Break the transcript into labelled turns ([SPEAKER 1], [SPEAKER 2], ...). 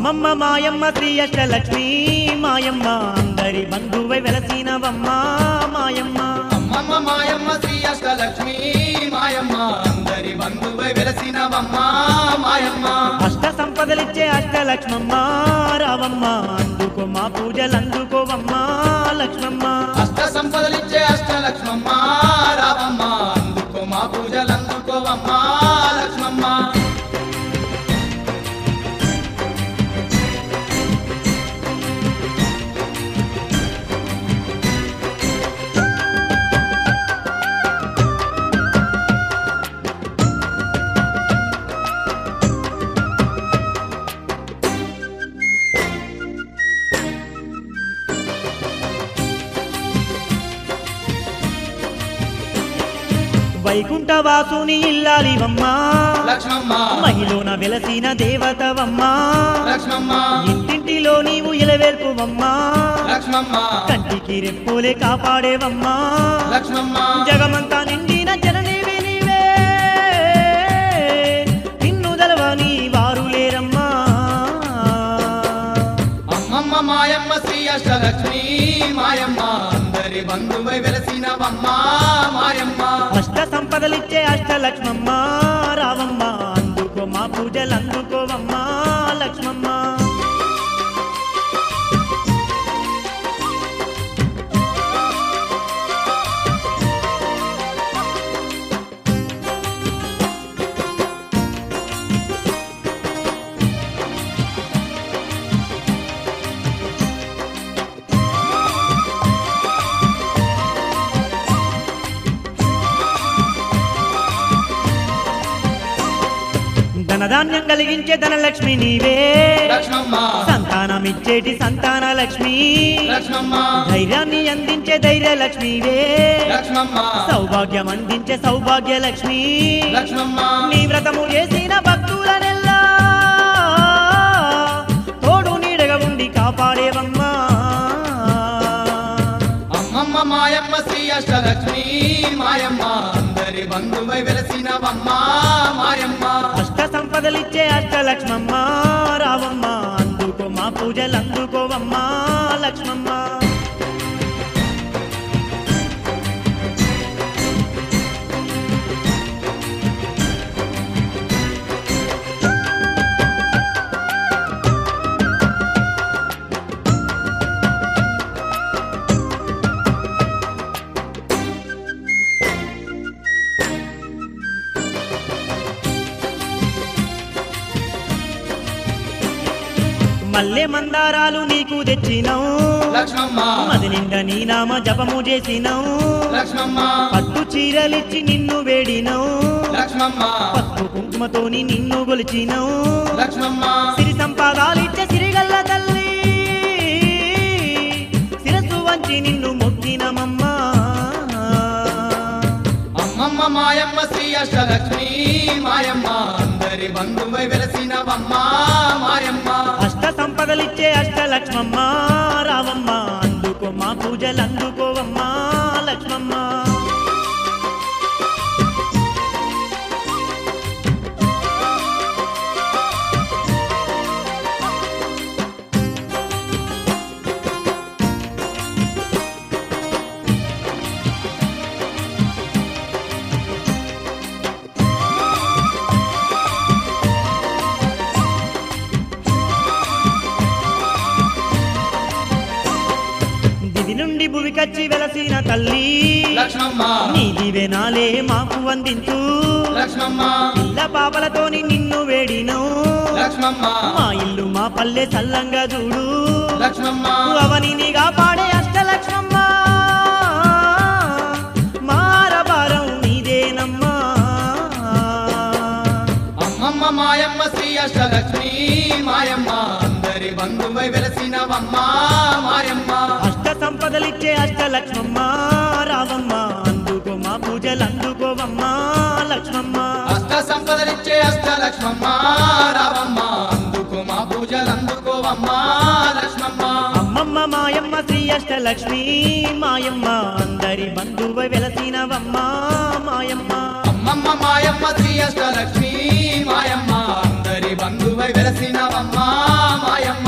[SPEAKER 1] అమ్మమ్మ మాయమ్మ శ్రీ అష్టలక్ష్మి మాయమ్మ అందరి బంధువై వెలసినవమ్మ మాయమ్మ
[SPEAKER 2] అమ్మమ్మ మాయమ్మ శ్రీ అష్టలక్ష్మి మాయమ్మ అందరి బంధువై వెలసినవమ్మ మాయమ్మ
[SPEAKER 1] అష్ట సంపదలిచ్చే అష్టలక్ష్మమ్మ రావమ్మ అందుకో మా పూజలు అందుకోవమ్మ లక్ష్మమ్మ
[SPEAKER 2] అష్ట సంపదలిచ్చే అష్టలక్ష్మమ్మ రావమ్మ అందుకో మా పూజలు అందుకోవమ్మ లక్ష్మమ్మ
[SPEAKER 1] వైకుంఠ వాసుని ఇల్లాలివమ్మ
[SPEAKER 2] లక్ష్మమ్మ
[SPEAKER 1] మహిళన వెలసిన దేవతవమ్మ
[SPEAKER 2] లక్ష్మమ్మ
[SPEAKER 1] ఇంటింటిలో నీవు ఇలవేల్పువమ్మా
[SPEAKER 2] లక్ష్మమ్మ
[SPEAKER 1] కంటికి రెప్పులే కాపాడేవమ్మా
[SPEAKER 2] లక్ష్మమ్మ
[SPEAKER 1] జగమంతా నిండిన జననీవి నీవే నిన్ను దలవని వారు లేరమ్మా
[SPEAKER 2] అమ్మమ్మ మాయమ్మ శ్రీ అష్టలక్ష్మి మాయమ్మ అందరి బంధువై వెలసినవమ్మ మాయమ్మ
[SPEAKER 1] అష్ట సంపదలిచ్చే అష్టలక్ష్మమ్మ రావమ్మ అందుకో మా పూజలు అందుకోవమ్మా లక్ష్మమ్మ ధనధాన్యం కలిగించే ధనలక్ష్మి నీవే
[SPEAKER 2] లక్ష్మమ్మ
[SPEAKER 1] సంతానం ఇచ్చేటి సంతాన లక్ష్మి
[SPEAKER 2] లక్ష్మమ్మ
[SPEAKER 1] ధైర్యాన్ని అందించే ధైర్య లక్ష్మివే
[SPEAKER 2] లక్ష్మమ్మ
[SPEAKER 1] సౌభాగ్యం అందించే సౌభాగ్య లక్ష్మి
[SPEAKER 2] లక్ష్మమ్మ
[SPEAKER 1] నీ వ్రతము చేసిన భక్తులనెల్లా తోడు నీడగా ఉండి కాపాడేవమ్మా
[SPEAKER 2] అమ్మమ్మ మాయమ్మ శ్రీ అష్టలక్ష్మి మాయమ్మ అందరి బంధువై వెలసినవమ్మ మాయమ్మ
[SPEAKER 1] అష్ట సంపదలిచ్చే అష్టలక్ష్మమ్మ రావమ్మ అందుకో మా పూజలు అందుకోవమ్మా లక్ష్మమ్మ మల్లె మందారాలు నీకు తెచ్చినాం
[SPEAKER 2] లక్ష్మమ్మ
[SPEAKER 1] మది నిండా నీ నామ జపము చేసినాం
[SPEAKER 2] లక్ష్మమ్మ
[SPEAKER 1] పట్టు చీరలిచ్చి నిన్ను వేడినాం
[SPEAKER 2] లక్ష్మమ్మ
[SPEAKER 1] పసుపు కుంకుమతోని నిన్ను గొలిచినాం
[SPEAKER 2] లక్ష్మమ్మ
[SPEAKER 1] సిరి సంపాదాలిచ్చే సిరిగల్ల తల్లి శిరస్సు వంచి నిన్ను మొక్కినమమ్మా
[SPEAKER 2] అమ్మమ్మ మాయమ్మ శ్రీ అష్టలక్ష్మి మాయమ్మ అందరి బంధువై వెలసినవమ్మ మాయమ్మ
[SPEAKER 1] అష్ట సంపదలిచ్చే అష్టలక్ష్మమ్మ రావమ్మ అందుకో మా పూజలు అందుకోవమ్మా లక్ష్మమ్మ దిది నుండి భువికచ్చి వెలసిన తల్లి
[SPEAKER 2] లక్ష్మమ్మ
[SPEAKER 1] నీ దివెనాలే మాకు అందించు
[SPEAKER 2] లక్ష్మమ్మ
[SPEAKER 1] పిల్ల పాపలతోని నిన్ను వేడినో
[SPEAKER 2] లక్ష్మమ్మ
[SPEAKER 1] మా ఇల్లు మా పల్లె చల్లంగా చూడు
[SPEAKER 2] లక్ష్మమ్మ
[SPEAKER 1] అవనిని కాపాడే అష్టలక్ష్మమ్మ మారబారం నీదేనమ్మా
[SPEAKER 2] అమ్మమ్మ మాయమ్మ శ్రీ అష్టలక్ష్మి మాయమ్మ అందరి బంధువై వెలసినవమ్మ మాయమ్మ
[SPEAKER 1] అష్ట సంపదలిచ్చే అష్టలక్ష్మమ్మ రావమ్మ అందుకో మా పూజలు అందుకోవమ్మా లక్ష్మమ్మ
[SPEAKER 2] అష్ట సంపదలిచ్చే అష్టలక్ష్మమ్మ రావమ్మ అందుకో మా పూజలు అందుకోవమ్మ లక్ష్మమ్మ
[SPEAKER 1] అమ్మమ్మ మాయమ్మ శ్రీ అష్టలక్ష్మి మాయమ్మ అందరి బంధువై వెలసినవమ్మా మాయమ్మ
[SPEAKER 2] అమ్మమ్మ మాయమ్మ శ్రీ అష్టలక్ష్మి మాయమ్మ అందరి అందరి బంధువై వెలసినవమ్మా మాయమ్మ